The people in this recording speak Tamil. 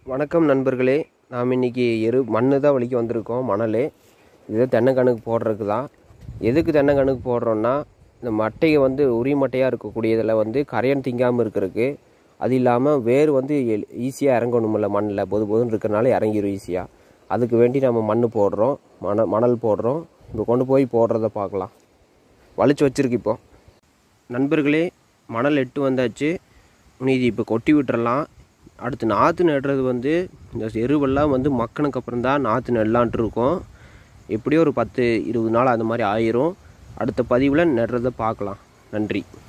வணக்கம் நண்பர்களே நாம் இன்றைக்கி எரு மண்ணு தான் வலிக்க வந்திருக்கோம் மணல் இது தென்னைக்கணுக்கு போடுறதுக்கு தான் எதுக்கு தென்னைக்கணுக்கு போடுறோன்னா இந்த மட்டையை வந்து உரி மட்டையாக இருக்கக்கூடியதில் வந்து கரையான் திங்காமல் இருக்கிறதுக்கு அது இல்லாமல் வேர் வந்து ஈஸியாக இறங்கணுமில்ல மண்ணில் பொது பொதுன்னு இருக்கிறனால இறங்கிடும் ஈஸியாக அதுக்கு வேண்டி நம்ம மண் போடுறோம் மண மணல் போடுறோம் இப்போ கொண்டு போய் போடுறத பார்க்கலாம் வலிச்சு வச்சிருக்கு இப்போ நண்பர்களே மணல் எட்டு வந்தாச்சு இனி இது இப்போ கொட்டி விட்டுறலாம் அடுத்து நாற்று நடுறது வந்து இந்த எருவெல்லாம் வந்து மக்கனுக்கு அப்புறம் தான் நாற்று நடலான்ட்டு இருக்கோம் எப்படியோ ஒரு பத்து இருபது நாள் அந்த மாதிரி ஆயிரும் அடுத்த பதிவில் நடுறதை பார்க்கலாம் நன்றி